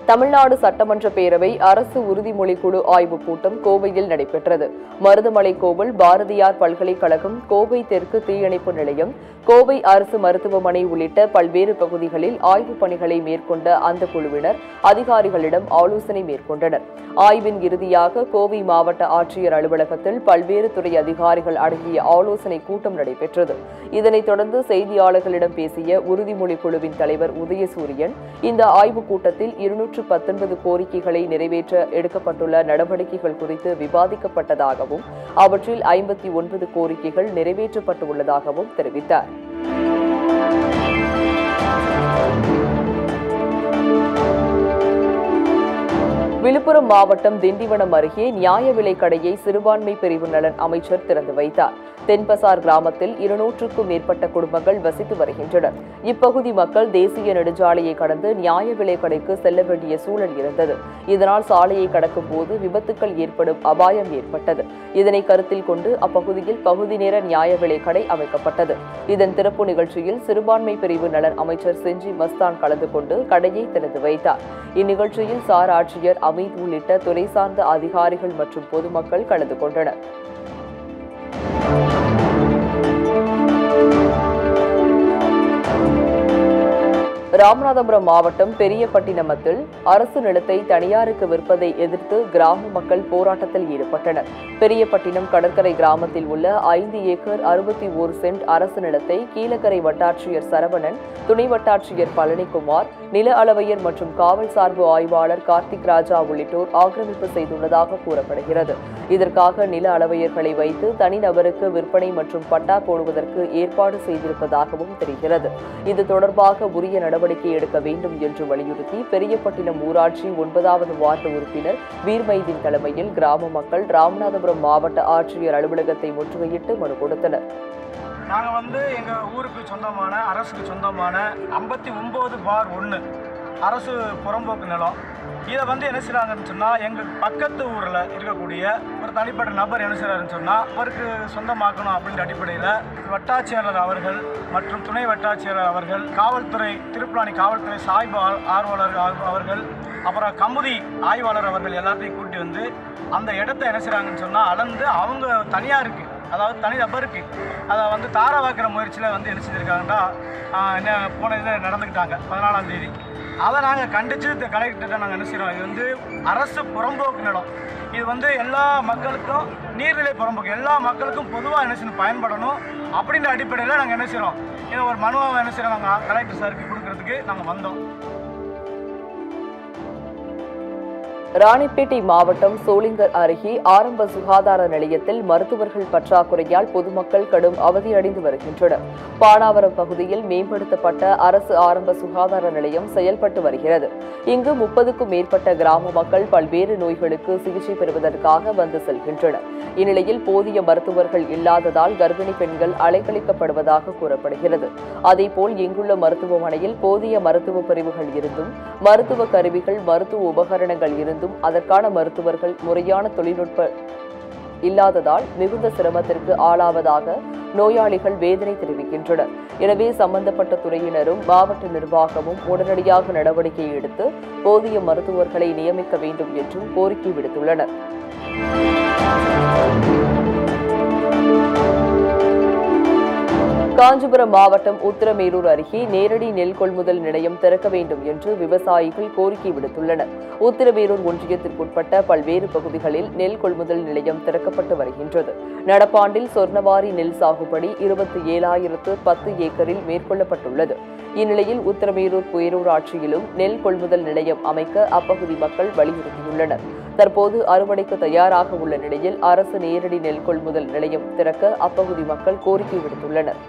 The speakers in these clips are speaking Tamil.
தமிழ்நாடு சட்டமன்ற பேரவை அரசு உறுதிமொழி குழு ஆய்வுக் கூட்டம் கோவையில் நடைபெற்றது மருதமலை கோவில் பாரதியார் பல்கலைக்கழகம் கோவை தெற்கு தீயணைப்பு நிலையம் கோவை அரசு மருத்துவமனை உள்ளிட்ட பல்வேறு பகுதிகளில் ஆய்வுப் பணிகளை மேற்கொண்ட அந்த குழுவினர் அதிகாரிகளிடம் ஆலோசனை மேற்கொண்டனர் ஆய்வின் இறுதியாக கோவை மாவட்ட ஆட்சியர் அலுவலகத்தில் பல்வேறு துறை அதிகாரிகள் அடங்கிய ஆலோசனை கூட்டம் நடைபெற்றது இதனைத் தொடர்ந்து செய்தியாளர்களிடம் பேசிய உறுதிமொழி குழுவின் தலைவர் உதயசூரியன் இந்த ஆய்வுக் கூட்டத்தில் இருநூற்று பத்தொன்பது கோரிக்கைகளை நிறைவேற்ற எடுக்கப்பட்டுள்ள நடவடிக்கைகள் குறித்து விவாதிக்கப்பட்டதாகவும் அவற்றில் ஐம்பத்தி ஒன்பது கோரிக்கைகள் நிறைவேற்றப்பட்டுள்ளதாகவும் தெரிவித்தார் விழுப்புரம் மாவட்டம் திண்டிவனம் அருகே நியாய விலைக் கடையை சிறுபான்மை பிரிவு நலன் அமைச்சர் திறந்து வைத்தார் தென்பசார் கிராமத்தில் இருநூற்றுக்கும் மேற்பட்ட குடும்பங்கள் வசித்து வருகின்றனர் இப்பகுதி மக்கள் தேசிய நெடுஞ்சாலையை கடந்து நியாய விலைக் கடைக்கு செல்ல வேண்டிய சூழல் இருந்தது இதனால் சாலையை கடக்கும் போது விபத்துக்கள் ஏற்படும் அபாயம் ஏற்பட்டது இதனை கருத்தில் கொண்டு அப்பகுதியில் பகுதி நேர நியாய விலைக் கடை அமைக்கப்பட்டது இதன் திறப்பு நிகழ்ச்சியில் சிறுபான்மை பிரிவு நலன் அமைச்சர் செஞ்சி மஸ்தான் கலந்து கொண்டு கடையை திறந்து வைத்தார் இந்நிகழ்ச்சியில் சார் ஆட்சியர் அமித் உள்ளிட்ட துறை சார்ந்த அதிகாரிகள் மற்றும் பொதுமக்கள் கலந்து கொண்டனர் ராமநாதபுரம் மாவட்டம் பெரியபட்டினமத்தில் அரசு நிலத்தை தனியாருக்கு விற்பதை எதிர்த்து கிராம மக்கள் போராட்டத்தில் ஈடுபட்டனர் பெரியபட்டினம் கடற்கரை கிராமத்தில் உள்ள ஐந்து ஏக்கர் அறுபத்தி ஒரு சென்ட் அரசு நிலத்தை கீழக்கரை வட்டாட்சியர் சரவணன் துணை வட்டாட்சியர் பழனிக்குமார் நில அளவையர் மற்றும் காவல் சார்பு ஆய்வாளர் கார்த்திக் ராஜா உள்ளிட்டோர் ஆக்கிரமிப்பு செய்துள்ளதாக கூறப்படுகிறது இதற்காக நில அளவையர்களை வைத்து தனிநபருக்கு விற்பனை மற்றும் பட்டா போடுவதற்கு ஏற்பாடு செய்திருப்பதாகவும் தெரிகிறது இது தொடர்பாக உரிய நடவடிக்கை எடுக்க வேண்டும் என்று வலியுறுத்தி பெரியப்பட்டினம் ஊராட்சி ஒன்பதாவது வார்டு உறுப்பினர் வீர்மைதீன் தலைமையில் கிராம மக்கள் ராமநாதபுரம் மாவட்ட ஆட்சியர் அலுவலகத்தை முற்றுகையிட்டு மனு கொடுத்தனர் நாங்கள் வந்து எங்கள் ஊருக்கு சொந்தமான அரசுக்கு சொந்தமான ஐம்பத்தி ஒம்பது பார் ஒன்று அரசு புறம்போக்கு நிலம் இதை வந்து என்ன செய்கிறாங்கன்னு சொன்னால் எங்கள் பக்கத்து ஊரில் இருக்கக்கூடிய ஒரு தனிப்பட்ட நபர் என்ன செய்கிறாருன்னு சொன்னால் அவருக்கு சொந்தமாக்கணும் அப்படின்ற அடிப்படையில் வட்டாட்சியாளர் அவர்கள் மற்றும் துணை வட்டாட்சியாளர் அவர்கள் காவல்துறை திருப்புலானி காவல்துறை சாய்பு ஆ- ஆர்வலர் ஆ- அவர்கள் அப்புறம் கமுதி ஆய்வாளர் அவர்கள் எல்லாத்தையும் கூட்டி வந்து அந்த இடத்த என்ன செய்கிறாங்கன்னு சொன்னால் அளந்து அவங்க தனியாருக்கு அதாவது தனி நபருக்கு அதை வந்து தார வாக்குற முயற்சியில் வந்து என்ன செஞ்சுருக்காங்கன்னா ஆஹ், என்ன போன இதில் நடந்துக்கிட்டாங்க பதினாலாம் தேதி அதை நாங்கள் கண்டித்து கலெக்டர்கிட்ட நாங்கள் என்ன செய்கிறோம் இது வந்து அரசு புறம்போக்கு நிலம் இது வந்து எல்லா மக்களுக்கும் நீர்நிலை புறம்போக்கு எல்லா மக்களுக்கும் பொதுவாக என்ன செய்யணும் பயன்படணும் அப்படின்ற அடிப்படையில் நாங்கள் என்ன செய்கிறோம் இதை ஒரு மனுவை என்ன செய்கிறோம் நாங்கள் கலெக்டர் சாருக்கு கொடுக்கறதுக்கு நாங்கள் வந்தோம் ராணிப்பேட்டை மாவட்டம் சோளிங்கர் அருகே ஆரம்ப சுகாதார நிலையத்தில் மருத்துவர்கள் பற்றாக்குறையால் பொதுமக்கள் கடும் அவதியடைந்து வருகின்றனர் பானாவரம் பகுதியில் மேம்படுத்தப்பட்ட அரசு ஆரம்ப சுகாதார நிலையம் செயல்பட்டு வருகிறது இங்கு முப்பதுக்கும் மேற்பட்ட கிராம மக்கள் பல்வேறு நோய்களுக்கு சிகிச்சை பெறுவதற்காக வந்து செல்கின்றனர் இந்நிலையில் போதிய மருத்துவர்கள் இல்லாததால் கர்ப்பிணி பெண்கள் அலைக்கழிக்கப்படுவதாக கூறப்படுகிறது அதேபோல் இங்குள்ள மருத்துவமனையில் போதிய மருத்துவ பிரிவுகள் இருந்தும் மருத்துவ கருவிகள் மருத்துவ உபகரணங்கள் இருந்தும் அதற்கான மருத்துவர்கள் முறையான தொழில்நுட்ப இல்லாததால் மிகுந்த சிரமத்திற்கு ஆளாவதாக நோயாளிகள் வேதனை தெரிவிக்கின்றனர் எனவே சம்பந்தப்பட்ட துறையினரும் மாவட்ட நிர்வாகமும் உடனடியாக நடவடிக்கை எடுத்து போதிய மருத்துவர்களை நியமிக்க வேண்டும் என்றும் கோரிக்கை விடுத்துள்ளனர் காஞ்சிபுரம் மாவட்டம் உத்திரமேரூர் அருகே நேரடி நெல் கொள்முதல் நிலையம் திறக்க வேண்டும் என்று விவசாயிகள் கோரிக்கை விடுத்துள்ளனர் உத்திரமேரூர் ஒன்றியத்திற்குட்பட்ட பல்வேறு பகுதிகளில் நெல் கொள்முதல் நிலையம் திறக்கப்பட்டு வருகின்றது நடப்பாண்டில் சொர்ணவாரி நெல் சாகுபடி இருபத்தி ஏழாயிரத்து பத்து ஏக்கரில் மேற்கொள்ளப்பட்டுள்ளது இந்நிலையில் உத்திரமேரூர் பேரூராட்சியிலும் நெல் கொள்முதல் நிலையம் அமைக்க அப்பகுதி மக்கள் வலியுறுத்தியுள்ளனர் தற்போது அறுவடைக்கு தயாராக உள்ள நிலையில் அரசு நேரடி நெல் கொள்முதல் நிலையம் திறக்க அப்பகுதி மக்கள் கோரிக்கை விடுத்துள்ளனர்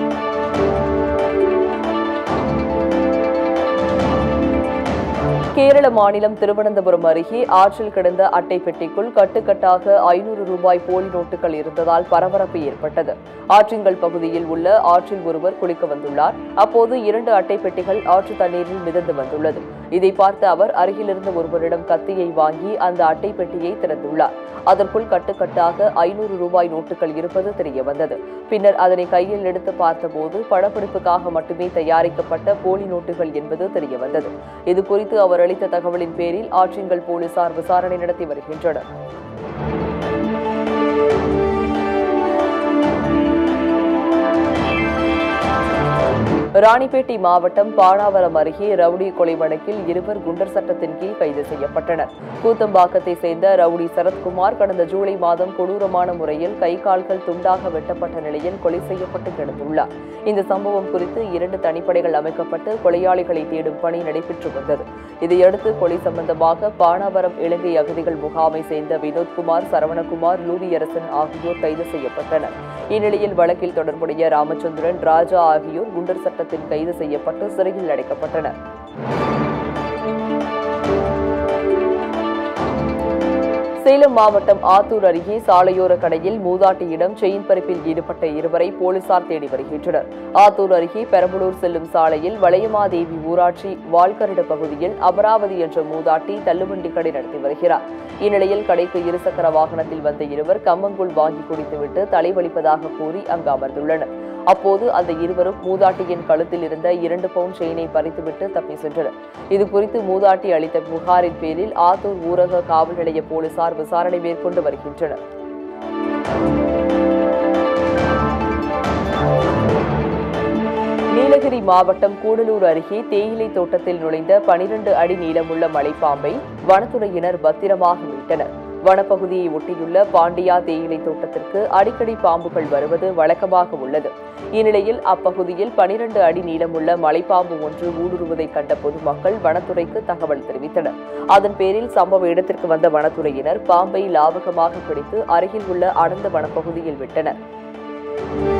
கேரள மாநிலம் திருவனந்தபுரம் அருகே ஆற்றில் கிடந்த அட்டை பெட்டிக்குள் கட்டுக்கட்டாக ஐநூறு ரூபாய் போலி நோட்டுகள் இருந்ததால் பரபரப்பு ஏற்பட்டது ஆற்றிங்கல் பகுதியில் உள்ள ஆற்றில் ஒருவர் குளிக்க வந்துள்ளார் அப்போது இரண்டு அட்டை பெட்டிகள் ஆற்று தண்ணீரில் மிதந்து வந்துள்ளது இதை பார்த்த அவர் அருகிலிருந்த ஒருவரிடம் கத்தியை வாங்கி அந்த அட்டை பெட்டியை திறந்துள்ளார் அதற்குள் கட்டுக்கட்டாக ஐநூறு ரூபாய் நோட்டுகள் இருப்பது தெரிய வந்தது பின்னர் அதனை கையில் எடுத்து பார்த்தபோது படப்பிடிப்புக்காக மட்டுமே தயாரிக்கப்பட்ட போலி நோட்டுகள் என்பது தெரிய வந்தது இது குறித்து அவரிடம் செந்தில்குமார் அளித்த தகவலின் பேரில் ஆற்றிங்கல் போலீசார் விசாரணை நடத்தி வருகின்றனர் ராணிப்பேட்டை மாவட்டம் பானாவரம் அருகே ரவுடி கொலை வழக்கில் இருவர் குண்டர் சட்டத்தின் கீழ் கைது செய்யப்பட்டனர் கூத்தம்பாக்கத்தை சேர்ந்த ரவுடி சரத்குமார் கடந்த ஜூலை மாதம் கொடூரமான முறையில் கை கால்கள் துண்டாக வெட்டப்பட்ட நிலையில் கொலை செய்யப்பட்டு கிடந்துள்ளார் இந்த சம்பவம் குறித்து இரண்டு தனிப்படைகள் அமைக்கப்பட்டு கொலையாளிகளை தேடும் பணி நடைபெற்று வந்தது இதையடுத்து கொலை சம்பந்தமாக பானாவரம் இலங்கை அகதிகள் முகாமை சேர்ந்த வினோத்குமார் சரவணகுமார் லூவியரசன் ஆகியோர் கைது செய்யப்பட்டனர் இந்நிலையில் வழக்கில் தொடர்புடைய ராமச்சந்திரன் ராஜா ஆகியோர் குண்டர் சட்டத்தில் கைது செய்யப்பட்டு சிறையில் அடைக்கப்பட்டனர் சேலம் மாவட்டம் ஆத்தூர் அருகே சாலையோர கடையில் மூதாட்டியிடம் செயின் பறிப்பில் ஈடுபட்ட இருவரை போலீசார் தேடி வருகின்றனர் ஆத்தூர் அருகே பெரம்பலூர் செல்லும் சாலையில் வளையமாதேவி ஊராட்சி வால்கரடு பகுதியில் அமராவதி என்ற மூதாட்டி தள்ளுவண்டி கடை நடத்தி வருகிறார் இந்நிலையில் கடைக்கு இருசக்கர வாகனத்தில் வந்த இருவர் கம்மங்கூழ் வாங்கி குடித்துவிட்டு தலைவலிப்பதாக கூறி அங்கு அமர்ந்துள்ளனர் அப்போது அந்த இருவரும் மூதாட்டியின் கழுத்தில் இருந்த இரண்டு பவுண்ட் செயினை பறித்துவிட்டு தப்பி சென்றனர் இது குறித்து மூதாட்டி அளித்த புகாரின் பேரில் ஆத்தூர் ஊரக காவல் நிலைய போலீசார் விசாரணை மேற்கொண்டு வருகின்றனர் நீலகிரி மாவட்டம் கூடலூர் அருகே தேயிலை தோட்டத்தில் நுழைந்த பனிரெண்டு அடி நீளமுள்ள மலைப்பாம்பை வனத்துறையினர் பத்திரமாக மீட்டனர் வனப்பகுதியை ஒட்டியுள்ள பாண்டியா தேயிலை தோட்டத்திற்கு அடிக்கடி பாம்புகள் வருவது வழக்கமாக உள்ளது இந்நிலையில் அப்பகுதியில் பனிரெண்டு அடி நீளமுள்ள மலைப்பாம்பு ஒன்று ஊடுருவதை கண்ட பொதுமக்கள் வனத்துறைக்கு தகவல் தெரிவித்தனர் அதன் பேரில் சம்பவ இடத்திற்கு வந்த வனத்துறையினர் பாம்பை லாவகமாக பிடித்து அருகில் உள்ள அடர்ந்த வனப்பகுதியில் விட்டனர்